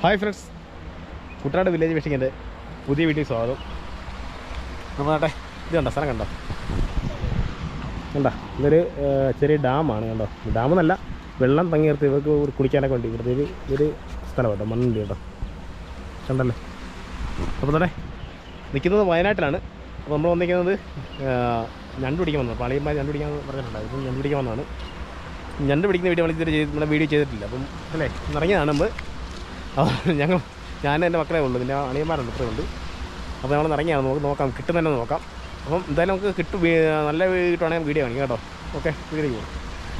Hi friends Kuttanad village ഫിഷിങ്ങിൻ്റെ പുതിയ വീട്ടിൽ സ്വാഗതം നമ്മൾ നാട്ടെ ഇത് കണ്ടോ സ്ഥലം കണ്ടോ കണ്ടോ ഇതൊരു ഏർ, ചെറിയ ഡാമാണ് കണ്ടോ ഡാം എന്നല്ല വെള്ളം തങ്ങി നിർത്തി ഇവർക്ക് ഒരു കുളിക്കാനൊക്കെ വേണ്ടി ഇവിടുത്തെ ഒരു ഒരു സ്ഥലം കേട്ടോ മണ്ണുണ്ട് കേട്ടോ കണ്ടല്ലേ അപ്പോൾ തന്നെ നിൽക്കുന്നത് വയനാട്ടിലാണ് അപ്പോൾ നമ്മൾ വന്നിരിക്കുന്നത് ഏർ, ഞണ്ട് പിടിക്കാൻ വന്നത് പാളിയന്മാർ ഞണ്ട് പിടിക്കാൻ പറഞ്ഞിട്ടുണ്ടായിരുന്നു ഇപ്പം ഞണ്ട് പിടിക്കാൻ വന്നതാണ് ഞണ്ട് പിടിക്കുന്ന വീഡിയോ നമ്മൾ ഇതുവരെ ചെയ്ത് നമ്മുടെ വീഡിയോ ചെയ്തിട്ടില്ല അപ്പം അല്ലേ ഇറങ്ങിയതാണ് നമ്മൾ അപ്പോൾ ഞങ്ങൾ ഞാൻ എൻ്റെ മക്കളെ ഉള്ളൂ പിന്നെ അണിയന്മാരുണ്ട് ഇത്രയും ഉണ്ട് അപ്പോൾ നമ്മൾ ഇറങ്ങിയാണ് നമുക്ക് നോക്കാം കിട്ടുന്നതന്നെ നോക്കാം അപ്പം എന്തായാലും നമുക്ക് കിട്ടും വീ- നല്ല വീ- കിട്ടുവാണെങ്കിൽ വീഡിയോ കാണിക്കാം കേട്ടോ ഓക്കെ വീഡിയോ പോകും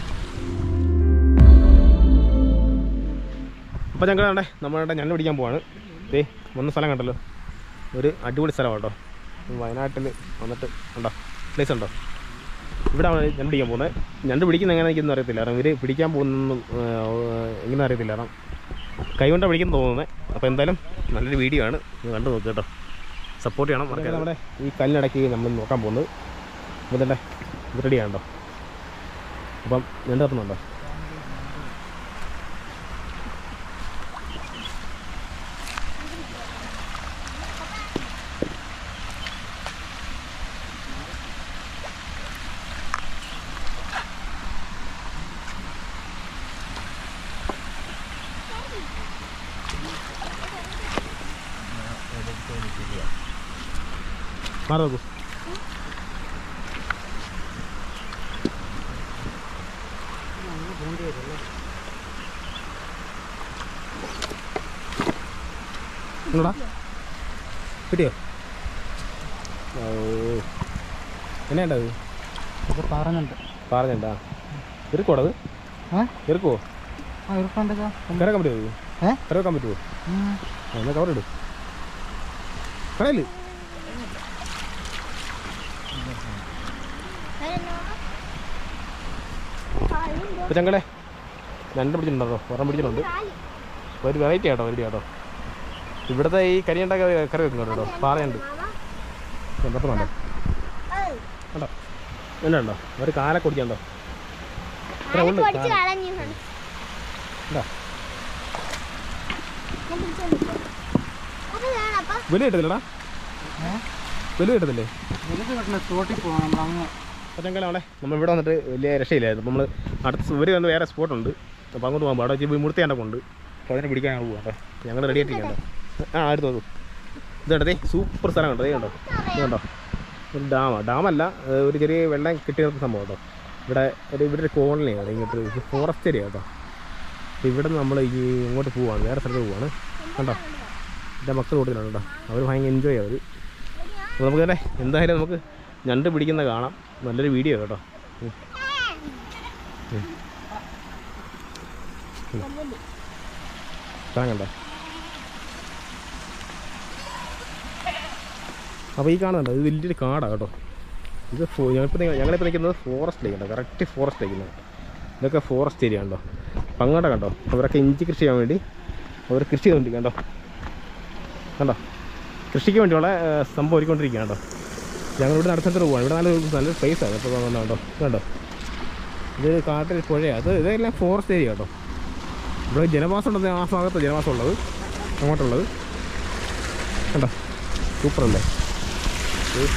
അപ്പോൾ ഞങ്ങൾ വേണ്ടേ നമ്മളുടെ ഞണ്ട് പിടിക്കാൻ പോവാണ് ദേ വന്ന സ്ഥലം കണ്ടല്ലോ ഒരു അടിപൊളി സ്ഥലമാണ് കേട്ടോ വയനാട്ടിൽ വന്നിട്ട് ഉണ്ടോ പ്ലേസ് ഉണ്ടോ ഇവിടെ ഞണ്ട് പിടിക്കാൻ പോകുന്നത് ഞണ്ട് പിടിക്കുന്ന എങ്ങനെ എനിക്കൊന്നും അറിയത്തില്ല കാരണം ഇവർ പിടിക്കാൻ പോകുന്നൊന്നും എങ്ങനെ അറിയത്തില്ല കാരണം കൈകൊണ്ടാണ് പിടിക്കുന്നു തോന്നുന്നത് അപ്പോൾ എന്തായാലും നല്ലൊരു വീഡിയോ ആണ് നിങ്ങൾ കണ്ടു നോക്കുക കേട്ടോ സപ്പോർട്ട് ചെയ്യണം മറക്കാതെ നമ്മുടെ ഈ കല്ലിടയ്ക്ക് നമ്മൾ നോക്കാൻ പോകുന്നത് അപ്പോൾ തന്നെ ഇത് റെഡി ആണല്ലോ അപ്പം ഞണ്ട് തട്ടുന്നുണ്ടോ മാറി നോക്കൂ എന്നോടാ കിട്ടിയോ ഓ എന്നാണ്ടത് ഇത് പറഞ്ഞുണ്ട് പറഞ്ഞണ്ടാ ഇറുക്കോടത് ഏ ഇറുക്കോ ആ ഇരിപ്പുണ്ടല്ലോ കരക്കാൻ പറ്റുമോ ഏ കരക്കാൻ പറ്റുമോ ആ, എന്നാ കവർ ഇട് കടയില് ഇപ്പൊ ചങ്ങളെ രണ്ട് പിടിച്ചിട്ടുണ്ടോ ഒരെണ്ണം പിടിച്ചിട്ടുണ്ട് ഒരു വെറൈറ്റി ആട്ടോ ഒരു കേട്ടോ ഇവിടുത്തെ ഈ കരിയണ്ട കറി വെക്കുന്നുണ്ട് കേട്ടോ പാറയുണ്ട് കണ്ടോ കണ്ടോ കണ്ടോ എന്നാ ഉണ്ടോ ഒരു കാലൊക്കെ കുടിക്കണ്ടോ ഇത്ര ഉണ്ട് പൊടിച്ച് കാല. കളഞ്ഞു ഉണ്ടോ അത് വേണപ്പ വലിയ കിട്ടത്തില്ലടാ ഏ വലിയ കിട്ടത്തില്ലേ വലുത് കിട്ടണ തോട്ടിൽ പോകണം നമ്മൾ അങ്ങ് പറ്റെങ്കിലും അവിടെ നമ്മൾ ഇവിടെ വന്നിട്ട് വലിയ രക്ഷയില്ലായിരുന്നു അപ്പോൾ നമ്മൾ അടുത്ത് ഇവർ വന്ന് വേറെ സ്പോട്ടുണ്ട് അപ്പോൾ അങ്ങോട്ട് പോകുമ്പോൾ അവിടെ വെച്ച് മുടുത്തി കണ്ടൊക്കെ ഉണ്ട് അപ്പോൾ അതിനെ പിടിക്കാൻ ഞങ്ങൾ പോകാം അപ്പോൾ ഞങ്ങൾ റെഡി ആയിട്ടിരിക്കണ്ടോ ആ അടുത്ത് നോക്കൂ ഇത് കണ്ടോ ദേ സൂപ്പർ സ്ഥലം കണ്ടോ ദേ കണ്ടോ ഇത് കണ്ടോ ഒരു ഡാമാണ് ഡാമല്ല ഏഹ് ഒരു ചെറിയ വെള്ളം കെട്ടി നിർത്തുന്ന സംഭവം കേട്ടോ ഇവിടെ ഒരു ഇവിടെ ഒരു കോളനിയാണ് ഇങ്ങോട്ട് ഫോറസ്റ്റ് ഏരിയ കേട്ടോ അപ്പോൾ ഇവിടെ നിന്ന് നമ്മൾ ഈ ഇങ്ങോട്ട് പോവാണ് വേറെ സ്ഥലത്ത് പോവാണ് കണ്ടോ എൻ്റെ മക്കൾ കൂട്ടിലാണ് കേട്ടോ അവർ ഭയങ്കര എൻജോയ് ചെയ്യും അവർ അപ്പോൾ നമുക്ക് തന്നെ എന്തായാലും നമുക്ക് ഞണ്ട് പിടിക്കുന്ന കാണാം നല്ലൊരു വീഡിയോ കേട്ടോ ഉം. ഉം. ഉം. സ്ഥലം കണ്ടോ അപ്പോൾ ഈ കാണുന്നുണ്ടോ ഇത് വലിയൊരു കാടാണ് കേട്ടോ ഇത് ഫോ- ഞങ്ങളിപ്പോൾ നിൽക്കുന്ന- ഞങ്ങളിപ്പോൾ നിൽക്കുന്നത് ഫോറസ്റ്റിലേക്ക് കേട്ടോ കറക്റ്റ് ഫോറസ്റ്റിലേക്ക് ഇതൊക്കെ ഫോറസ്റ്റ് ഏരിയ ഉണ്ടോ അപ്പം അങ്ങോട്ട് കണ്ടോ അവരൊക്കെ ഇഞ്ചി കൃഷി ചെയ്യാൻ വേണ്ടി അവർ കൃഷി ചെയ്തുകൊണ്ടിരിക്കുക കണ്ടോ കണ്ടോ കൃഷിക്ക് വേണ്ടിയുള്ള ഏ, സംഭവം ഒരുക്കൊണ്ടിരിക്കുക കേട്ടോ ഞങ്ങൾ ഇവിടെ നടത്തിട്ട് പോവാണ് ഇവിടെ നല്ല നല്ലൊരു പ്ലേസ് ആണ് ഇപ്പോൾ കണ്ടോ കണ്ടോ കണ്ടോ ഇത് കാട്ടിൽ പുഴയാണ് അത് ഇതെല്ലാം ഫോറസ്റ്റ് ഏരിയ കേട്ടോ ഇവിടെ ജനവാസം ഉള്ളത് ആ ഭാഗത്ത് ജനവാസം ഉള്ളത് അങ്ങോട്ടുള്ളത് കണ്ടോ സൂപ്പർ അല്ലേ ഇത്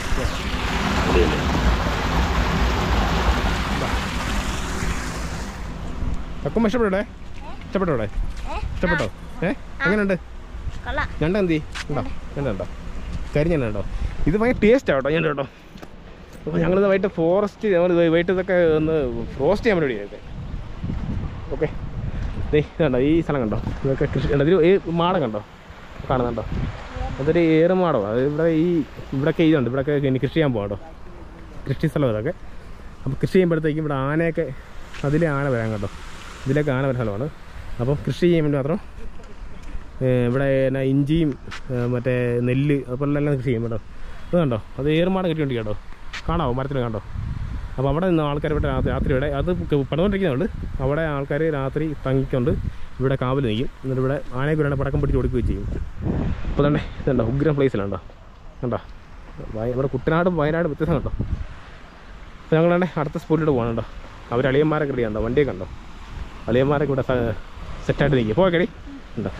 തക്കും ഇഷ്ടപ്പെടേ ഇഷ്ടപ്പെട്ടോ ഇവിടെ ഇഷ്ടപ്പെട്ടോ ഏ എങ്ങനെയുണ്ട് കൊള്ളാം ഞണ്ട എന്തി ഉണ്ടോ ഞണ്ട ഉണ്ടോ കരിഞ്ഞണ്ട ഉണ്ടോ ഇത് ഭയങ്കര ടേസ്റ്റാണ് കേട്ടോ ഞണ്ട് കേട്ടോ അപ്പോൾ ഞങ്ങളിത് വൈകിട്ട് ഫോറസ്റ്റ് നമ്മൾ വൈകിട്ട് ഇതൊക്കെ ഒന്ന് റോസ്റ്റ് ചെയ്യാൻ വേണ്ടി ചെയ്തത് ഓക്കെ ദേ ഇതുണ്ടോ ഈ സ്ഥലം കണ്ടോ ഇതൊക്കെ കൃഷി കണ്ടോ ഇതിൽ ഈ മാടം കണ്ടോ കാണുന്നുണ്ടോ അതൊരു ഏറുമാടോ അത് ഇവിടെ ഈ ഇവിടെയൊക്കെ ഇതുണ്ട് ഇവിടെയൊക്കെ ഇനി കൃഷി ചെയ്യാൻ പോകാം കേട്ടോ കൃഷി സ്ഥലം ഇതൊക്കെ അപ്പോൾ കൃഷി ചെയ്യുമ്പോഴത്തേക്കും ഇവിടെ ആനയൊക്കെ അതിലെ ആന വരാൻ കേട്ടോ ഇതിലേക്ക് ആന വരുന്ന സ്ഥലമാണ് അപ്പോൾ കൃഷി ചെയ്യാൻ വേണ്ടി മാത്രം ഏഹ് ഇവിടെ എന്നാ ഇഞ്ചിയും ഏഹ് മറ്റേ നെല്ല് അതുപോലെ എല്ലാം കൃഷി ചെയ്യും കേട്ടോ അത് കണ്ടോ അത് ഏറുമാടം കിട്ടിയുണ്ട് കേട്ടോ കാണാവോ മരത്തിൽ കണ്ടോ അപ്പോൾ അവിടെ നിന്ന് ആൾക്കാർ ഇവിടെ രാത്രി രാത്രി ഇവിടെ അത് പണിതുകൊണ്ടിരിക്കുന്നുണ്ട് അവിടെ ആൾക്കാർ രാത്രി തങ്ങിക്കൊണ്ട് ഇവിടെ കാവൽ നിൽക്കും എന്നിട്ട് ഇവിടെ ആനയെ കൂടെ പടക്കം പിടിച്ച് കൊടുക്കുകയും ചെയ്യും അപ്പോൾ തന്നെ ഇതുണ്ടോ ഉഗ്രം പ്ലേസിലുണ്ടോ കണ്ടോ വയ- ഇവിടെ കുട്ടനാടും വയനാടും വ്യത്യാസം കണ്ടോ അപ്പോൾ ഞങ്ങളാണെ അടുത്ത സ്പോട്ടിലോട്ട് പോകണം കേട്ടോ അവർ അളിയന്മാരൊക്കെ റെഡി കണ്ടോ വണ്ടിയൊക്കെ കണ്ടോ അളിയന്മാരൊക്കെ ഇവിടെ സെറ്റായിട്ട് നിൽക്കും പോകേടി ഉണ്ടോ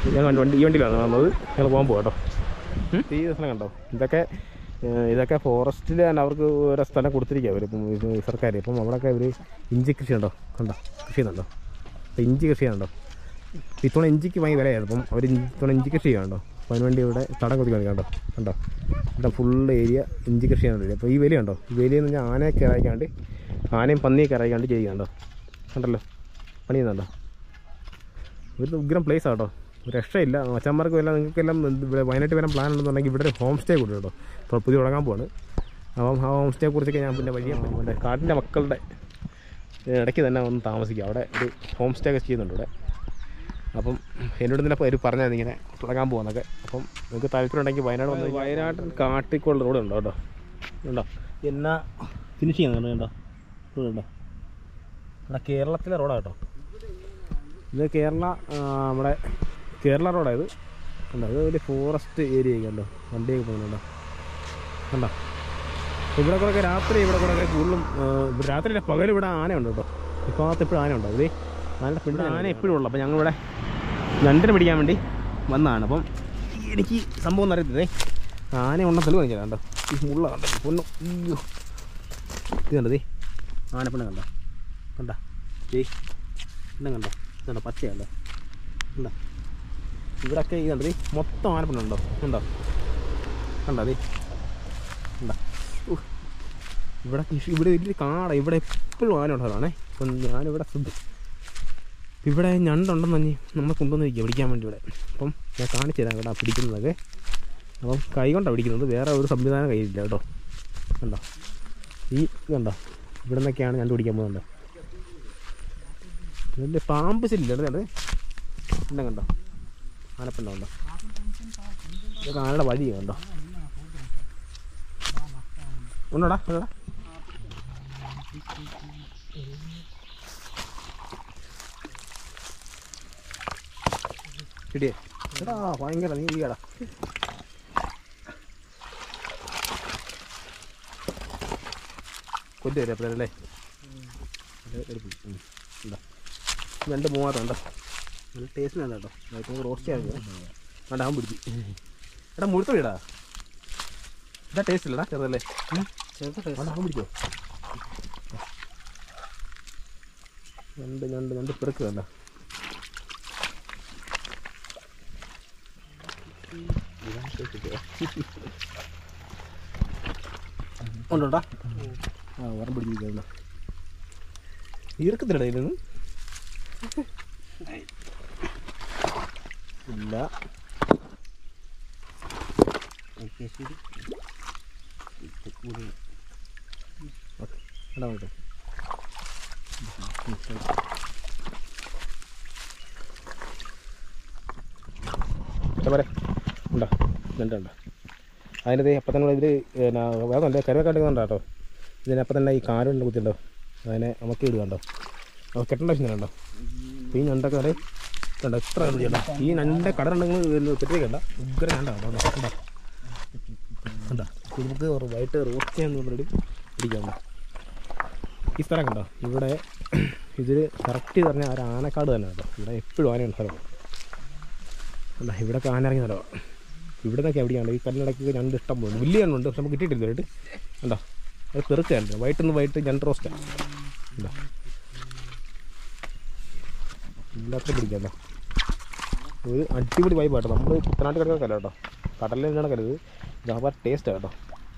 ഞാൻ വണ്ടി- വണ്ടി ഈ വണ്ടിയിലാണ് വന്നത് ഞങ്ങൾ പോകാൻ പോകാം കേട്ടോ ഉം? ഈ സ്ഥലം കണ്ടോ ഇതൊക്കെ ഏഹ്, ഇതൊക്കെ ഫോറസ്റ്റിൽ തന്നെ അവർക്ക് ഓരോ സ്ഥലം കൊടുത്തിരിക്കുക അവർ സർക്കാർ അപ്പം അവിടെയൊക്കെ ഇവർ ഇഞ്ചി കൃഷി ഉണ്ടോ കണ്ടോ കൃഷി ചെയ്യുന്നുണ്ടോ അപ്പോൾ ഇഞ്ചി കൃഷി ചെയ്യുന്നുണ്ടോ ഇത്തവണ ഇഞ്ചിക്ക് ഭയങ്കര വിലയായിരുന്നു അപ്പം അവർ ഇത്തവണ ഇഞ്ചി കൃഷി ചെയ്യുന്നുണ്ടോ അപ്പോൾ അതിനുവേണ്ടി ഇവിടെ തടം കൊത്തി കാണിക്കണ്ടോ കണ്ടോ ഇവിടെ ഫുള്ള് ഏരിയ ഇഞ്ചി കൃഷി ചെയ്യുന്നുണ്ട് അപ്പോൾ ഈ വേലിയുണ്ടോ ഈ വേലിയെന്ന് പറഞ്ഞാൽ ആനയൊക്കെ ഇറക്കാണ്ട് ആനയും പന്നിയൊക്കെ ഇറക്കാണ്ട് ചെയ്യുന്നുണ്ടോ കണ്ടല്ലോ പണി ചെയ്യുന്നുണ്ടോ ഒരു ഉഗ്രം പ്ലേസ് ആട്ടോ ഒരു രക്ഷയില്ല മച്ചന്മാർക്കും എല്ലാം നിങ്ങൾക്കെല്ലാം എന്ത് ഇവിടെ വയനാട്ടിൽ വരാൻ പ്ലാൻ ഉണ്ടെന്നുണ്ടെങ്കിൽ ഇവിടെ ഒരു ഹോം സ്റ്റേ കൂടി കേട്ടോ ഇപ്പോൾ പുതിയ തുടങ്ങാൻ പോവാണ് അപ്പം ആ ഹോം സ്റ്റേ കുറിച്ചൊക്കെ ഞാൻ പിന്നെ വഴിയെ മറ്റേ കാട്ടിൻ്റെ മക്കളുടെ ഇടയ്ക്ക് തന്നെ ഒന്ന് താമസിക്കുക അവിടെ ഒരു ഹോം സ്റ്റേ ഒക്കെ ചെയ്യുന്നുണ്ട് ഇവിടെ അപ്പം എന്നോട് ഇന്നലെ ഒരു പറഞ്ഞാൽ ഇങ്ങനെ തുടങ്ങാൻ പോകുന്നൊക്കെ അപ്പം നിങ്ങൾക്ക് താല്പര്യം ഉണ്ടെങ്കിൽ വയനാട് വന്ന് വയനാട്ടിൽ കാട്ടിക്കുള്ള റോഡ് ഉണ്ടോ കേട്ടോ ഉണ്ടോ എന്നാ ഫിനിഷ് ചെയ്യുന്നുണ്ട് കേട്ടോ റോഡ് ഉണ്ടോ ഇവിടെ കേരളത്തിലെ റോഡാണ് കേട്ടോ ഇത് കേരള ആ, നമ്മുടെ കേരള റോഡായത് കണ്ടോ ഇത് വലിയ ഫോറസ്റ്റ് ഏരിയ കണ്ടോ വണ്ടിയൊക്കെ പോകുന്നുണ്ടോ കണ്ടോ ഇവിടെ കൂടെ ഒക്കെ രാത്രി ഇവിടെ കൂടെ ഒക്കെ കൂടുതലും ആ, ഇവിടെ രാത്രി പകൽ ഇവിടെ ആനയുണ്ട് കേട്ടോ ഈ ഭാഗത്ത് എപ്പോഴും ആന ഉണ്ടോ ഇതേ നല്ല പിന്നെ ആന എപ്പോഴും ഉള്ളു അപ്പോൾ ഞങ്ങളിവിടെ ഞണ്ടിനെ പിടിക്കാൻ വേണ്ടി വന്നതാണ് അപ്പം എനിക്ക് സംഭവം ഒന്നും അറിയത്തില്ലേ ആന ഉണ്ടെന്ന് തെളിവ് കാണിച്ചാൽ കണ്ടോ ഈ മുള്ള കണ്ടോ പൊന്നു അയ്യോ ഇത് കണ്ടോ ദേ ആനപ്പെണ്ണ് കണ്ടോ കണ്ടോ ദേ ഇന്നും കണ്ടോ ഇതുണ്ടോ പച്ചയുണ്ടോ ഉണ്ടോ ഇവിടെയൊക്കെ ഇതുണ്ട് ദേ മൊത്തം ആനപ്പെണ്ണുണ്ടോ ഉണ്ടോ കണ്ടോ ദേ ഉണ്ടോ ഉഹ്. ഇവിടെ കൃഷി ഇവിടെ വലിയ കാട ഇവിടെ എപ്പോഴും ആന ഉള്ളതാണേ അപ്പം ഞാനിവിടെ ശ്രദ്ധ ഇവിടെ ഞണ്ടുണ്ടെന്ന് പറഞ്ഞ് നമ്മളെ കൊണ്ടുവന്നിരിക്കുക പിടിക്കാൻ വേണ്ടി ഇവിടെ അപ്പം ഞാൻ കാണിച്ചു തരാം കേട്ടോ പിടിക്കുന്നതൊക്കെ അപ്പം കൈ കൊണ്ടാണ് പിടിക്കുന്നത് വേറെ ഒരു സംവിധാനം കയ്യിലില്ല കേട്ടോ കണ്ടോ ഈ ഇതുണ്ടോ ഇവിടെ നിന്നൊക്കെയാണ് ഞണ്ട് പിടിക്കാൻ പോകുന്നത് വലിയ പാമ്പ് ശരിയില്ല അതെ അതെ എന്നെ കണ്ടോ ആനപ്പെണ്ണ കണ്ടോ ഇതൊക്കെ ആനയുടെ വഴി കണ്ടോ ഉണ്ടോടാ ഉണ്ടോടാ കിട്ടിയേ എടാ ഭയങ്കര നീ വീടാ കൊല്ലു വരെ അപ്പോഴല്ലേ രണ്ട് മൂവാത്ത ഉണ്ടോ നല്ല ടേസ്റ്റ് ഉണ്ട് കേട്ടോ നമുക്ക് റോസ്റ്റ് ചെയ്യാൻ വേണ്ട അവൻ പിടിച്ചു എടാ മുഴുത്ത വീടാ ഇതാ ടേസ്റ്റ് ഇല്ലടാ ചെറുതല്ലേ വേണ്ട അവൻ പിടിച്ചോ രണ്ട് രണ്ട് രണ്ട് പെറുക്ക് വേണ്ട ഉണ്ടോടാ ആ ഉറം പിടിച്ചിരിക്കുന്നു ഈർക്കത്തിലടാ ഇതിന് ഇല്ല ഓക്കെ ശരി ഓക്കെ എടാ ഓക്കെ പോരെ ഉണ്ടോ രണ്ടുണ്ടോ അതിൻ്റെ ദേ അപ്പം തന്നെ ഇത് പിന്നെ വേറെ നല്ല കരുവക്കാട്ടുന്നുണ്ടോ കേട്ടോ ഇതിനപ്പം തന്നെ ഈ കാലുണ്ട് കുത്തിയുണ്ടോ അതിനെ നമുക്ക് ഇടുക കണ്ടോ അപ്പോൾ കെട്ടേണ്ട ആവശ്യം കണ്ടോ അപ്പോൾ ഈ ഞണ്ടൊക്കെ വരെ കണ്ടോ ഇത്ര ചെയ്യണ്ട ഈ ഞണ്ട കടലുണ്ടെങ്കിൽ കെട്ടിയേക്കണ്ട ഉഗ്ര ഞണ്ട കണ്ടോ കണ്ടോ കണ്ടോ നമുക്ക് വൈകിട്ട് റോസ്റ്റ് ചെയ്യാൻ വേണ്ടി പിടിക്കാം ഈ സ്ഥലം കണ്ടോ ഇവിടെ ഇതിൽ കറക്റ്റ് പറഞ്ഞാൽ ഒരു ആനക്കാട് തന്നെ കേട്ടോ ഇവിടെ എപ്പോഴും ആനയുള്ള സ്ഥലമാണ് കണ്ടോ ഇവിടെ ആന ഇറങ്ങിയ സ്ഥലമാണ് ഇവിടെ നിന്നൊക്കെ എവിടെയാണ് ഈ കല്ലിടയ്ക്ക് ഞണ്ട് ഇഷ്ടം പോകുന്നു വലിയ എണ്ണമുണ്ട് പക്ഷെ നമുക്ക് കിട്ടിയിട്ടില്ല കേട്ട് കണ്ടോ അത് പെറുക്കുകയാണ് വൈകിട്ടൊന്ന് വൈകിട്ട് ഞണ്ട് റോസ്റ്റാണ് കണ്ടോ ഇല്ലാത്ത പിടിക്കാം ഒരു അടിപൊളി വൈബ് കേട്ടോ നമ്മൾ കുട്ടനാട്ട് കിടക്കല്ല കേട്ടോ കടലിൽ തന്നെയാണ് കരുത് ഇതാകുമ്പോൾ ടേസ്റ്റാണ് കേട്ടോ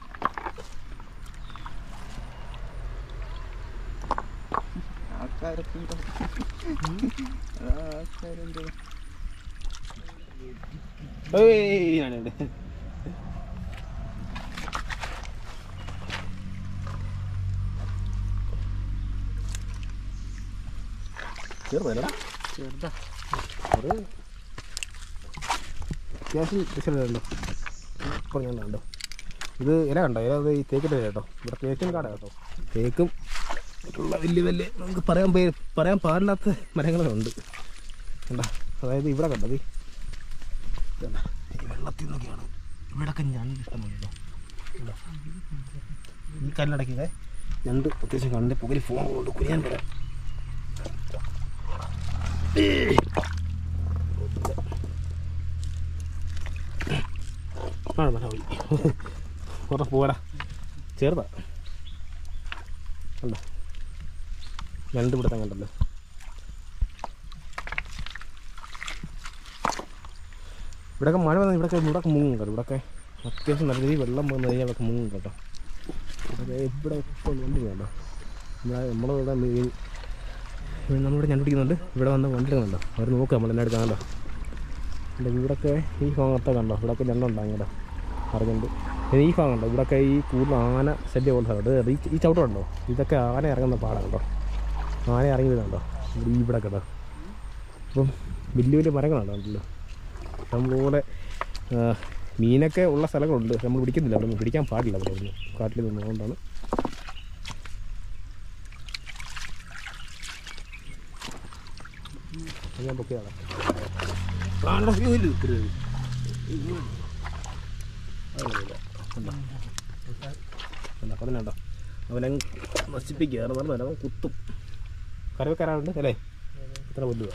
ആൾക്കാരൊക്കെ ഉണ്ടോ? ആൾക്കാരുണ്ട്. ഏയ് ഞാനുണ്ട് ചെറുതല്ലടാ ചെറുതാ ഒരു അത്യാവശ്യം രസമുണ്ടല്ലോ പറഞ്ഞുണ്ടോ ഇത് ഇല കണ്ടോ ഇല ഇത് ഈ തേക്കിൻ്റെ ഇല കേട്ടോ ഇവിടെ തേക്കിൻ കാടാ കേട്ടോ തേക്കും ഉള്ള വലിയ വലിയ നമുക്ക് പറയാൻ പേ പറയാൻ പാടില്ലാത്ത മരങ്ങളുണ്ട് കണ്ടോ അതായത് ഇവിടെ കണ്ടത് ഇതുണ്ടോ? ഈ വെള്ളത്തിൽ നിന്നൊക്കെയാണ് ഇവിടെയൊക്കെ ഞണ്ട് ഇഷ്ടമുണ്ടോ കണ്ടോ ഈ കല്ലടക്കിയത് ഞണ്ട് അത്യാവശ്യം കണ്ട് പുകയിൽ ഫോൺ കൊണ്ട് കുരിയാൻ പറയാം ആ മല പോയി കുറേ പോരാ ചെറുതാ കണ്ടോ രണ്ട് പിടുത്തം കണ്ടല്ലോ ഇവിടെയൊക്കെ മഴ വന്നാൽ ഇവിടെയൊക്കെ ഇവിടെയൊക്കെ മുങ്ങും കേട്ടോ ഇവിടെയൊക്കെ അത്യാവശ്യം നല്ല രീതിയിൽ വെള്ളം വന്നു കഴിഞ്ഞാൽ ഇവിടെയൊക്കെ മുങ്ങും കേട്ടോ ഇവിടെ ഇവിടെ ഇപ്പോൾ വണ്ടി കേട്ടോ ഇവിടെ നമ്മളിവിടെ മീൻ ഇവിടെ നമ്മളിവിടെ ഞണ്ട് പിടിക്കുന്നുണ്ട് ഇവിടെ വന്ന് വണ്ടി എടുക്കുന്നുണ്ടോ അവർ നോക്കുക നമ്മൾ എന്നെ എടുക്കാനല്ലോ ഇവിടെ ഇവിടെയൊക്കെ ഈ ഭാഗത്തെ കണ്ടോ ഇവിടെയൊക്കെ ഞണ്ടുണ്ടോ അങ്ങോട്ട് അറിഞ്ഞുണ്ട് പിന്നെ ഈ ഭാഗം കണ്ടോ ഇവിടെയൊക്കെ ഈ കൂടുതൽ ആന ശല്യം ഉള്ള സ്ഥലം ഈ ഈ ചവിട്ടുണ്ടോ ഇതൊക്കെ ആന ഇറങ്ങുന്ന പാടാണ് കേട്ടോ ആന ഇറങ്ങി വരുന്നുണ്ടോ ഇവിടെ ഈ ഇവിടെ കേട്ടോ അപ്പം വലിയ വലിയ മരങ്ങളാണ് കണ്ടല്ലോ നമ്മളിവിടെ ആ, മീനൊക്കെ ഉള്ള സ്ഥലങ്ങളുണ്ട് നമ്മൾ പിടിക്കുന്നില്ല അവിടെ പിടിക്കാൻ പാടില്ല അവിടെ ഒന്നും കാട്ടിൽ നിന്നുകൊണ്ടാണ് ഞാൻ പൊക്കിയതാണ് അപ്പം ഉണ്ടോ അവനെ നശിപ്പിക്കുക കാരണം പറഞ്ഞാൽ അവൻ കുത്തും കരവക്കാരുണ്ട് അല്ലേ ഇത്ര വലുതാ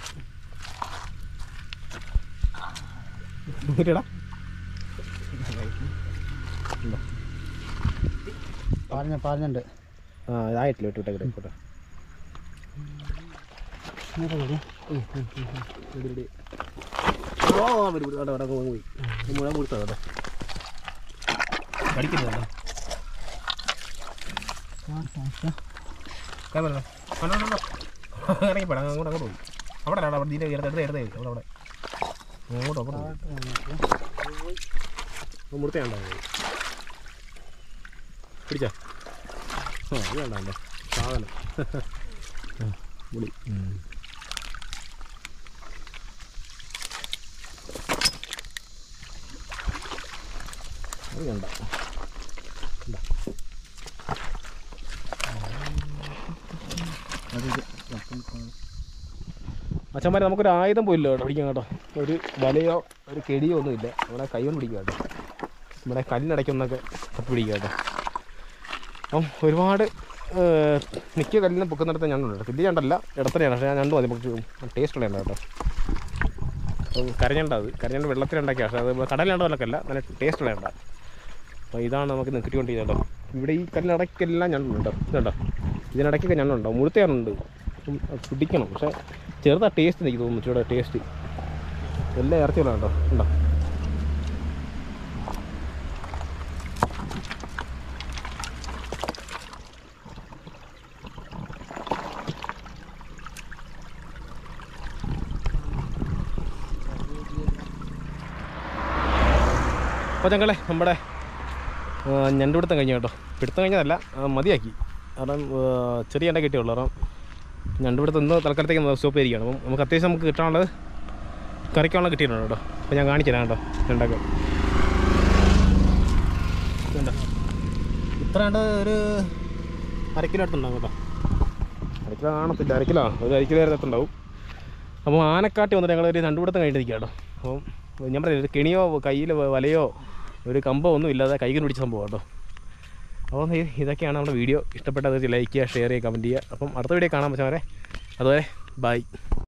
കിട്ടിയടാ പാലഞ്ഞ പാലഞ്ഞുണ്ട് ആ ഇതായിട്ടില്ല വിട്ടു വിട്ടേ വിട്ടെ ഓ വരും വരും അവിടെ അവിടെ പോയി മുഴുവൻ കൊടുത്തോ അവിടെ കടിക്കുന്നുണ്ടോ കാണല്ലോ ഇറങ്ങിപ്പോടാ അങ്ങോട്ട് അങ്ങോട്ട് പോയി അവിടെ അവിടെ അവിടെ ഇതിൻ്റെ എടുത്ത് എടുത്ത് എടുത്ത് അവിടെ അവിടെ അങ്ങോട്ട് അങ്ങോട്ട് മുടുത്തയാണ്ടോ പിടിച്ചോ ആ ഇത് വേണ്ട സാധനം ആ, പുളി അത് വേണ്ട അച്ഛന്മാരെ നമുക്കൊരു ആയുധം പോയില്ല കേട്ടോ പിടിക്കാൻ കേട്ടോ ഒരു വലയോ ഒരു കെടിയോ ഒന്നുമില്ല നമ്മുടെ കൈ കൊണ്ട് പിടിക്കുക കേട്ടോ നമ്മുടെ കല്ലിനടയ്ക്കൊന്നൊക്കെ തപ്പി പിടിക്കുക കേട്ടോ അപ്പം ഒരുപാട് ഏഹ്, മിക്ക കല്ലിനും പൊക്കുന്നിടത്ത് ഞണ്ടുണ്ട് വലിയ ഞണ്ടല്ല ഇടത്തനെയാണ് പക്ഷേ ഞാൻ ഞണ്ട് മതി നമുക്ക് ടേസ്റ്റ് ഉള്ള ഞണ്ട കേട്ടോ അപ്പം കരഞ്ഞണ്ട അത് കരഞ്ഞണ്ട് വെള്ളത്തിലുണ്ടാക്കിയ പക്ഷേ അത് കടലിലുണ്ട വിലക്കല്ല നല്ല ടേസ്റ്റ് ഉള്ള ഞണ്ട അപ്പോൾ ഇതാണ് നമുക്ക് ഇന്ന് കിട്ടിക്കൊണ്ടിരിക്കുന്നത് കേട്ടോ ഇവിടെ ഈ കല്ലിനടയ്ക്കെല്ലാം ഞണ്ടുണ്ട് ഇതുണ്ടോ ഇതിനിടയ്ക്കൊക്കെ ഞണ്ടുണ്ടോ മുഴുത്തയാണുണ്ട് അപ്പം അത് പിടിക്കണം പക്ഷേ ചെറുതാ ടേസ്റ്റ് എനിക്ക് തോന്നുന്നു ചൂടെ ടേസ്റ്റ് എല്ലാം ഇറച്ചിയുള്ള കേട്ടോ ഉണ്ടോ അപ്പോൾ ഞങ്ങളെ നമ്മുടെ ആ, ഞണ്ട് പിടുത്തം കഴിഞ്ഞു കേട്ടോ പിടുത്തം കഴിഞ്ഞതല്ല ആ, മതിയാക്കി കാരണം ആ, ചെറിയ എണ്ണ കിട്ടിയുള്ളൂ കാരണം ഞണ്ട് പിടുത്തം ഇന്ന് തൽക്കാലത്തേക്ക് സ്റ്റോപ്പ് ചെയ്തിരിക്കുകയാണ് അപ്പം നമുക്ക് അത്യാവശ്യം നമുക്ക് കിട്ടാനുള്ളത് കറിക്കാനുള്ള കിട്ടിയിട്ടുണ്ട് കേട്ടോ അപ്പോൾ ഞാൻ കാണിച്ചു തരാം കേട്ടോ ഞണ്ടൊക്കെ ഇതുണ്ടോ? ഇത്ര കണ്ട് ഒരു അര കിലോ അടുത്തുണ്ടാവും കേട്ടോ അര കിലോ കാണത്തില്ല അര കിലോ ഒരു അര കിലോ അടുത്തുണ്ടാവും അപ്പോൾ ആനക്കാട്ടി വന്നിട്ട് ഞങ്ങൾ ഒരു രണ്ടുപിടുത്തം കഴിഞ്ഞിരിക്കുക കേട്ടോ അപ്പം ഞാൻ പറഞ്ഞില്ല ഒരു കെണിയോ കയ്യിൽ വലയോ ഒരു കമ്പോ ഒന്നും ഇല്ലാതെ കൈകൊണ്ട് പിടിച്ച സംഭവം കേട്ടോ അപ്പോൾ ദേ ഇതൊക്കെയാണ് നമ്മുടെ വീഡിയോ ഇഷ്ടപ്പെട്ടത് ലൈക്ക് ചെയ്യുക ഷെയർ ചെയ്യുക കമൻറ്റ് ചെയ്യുക അപ്പം അടുത്ത വീഡിയോ കാണാൻ പറ്റുന്നവരെ അതുവരെ ബൈ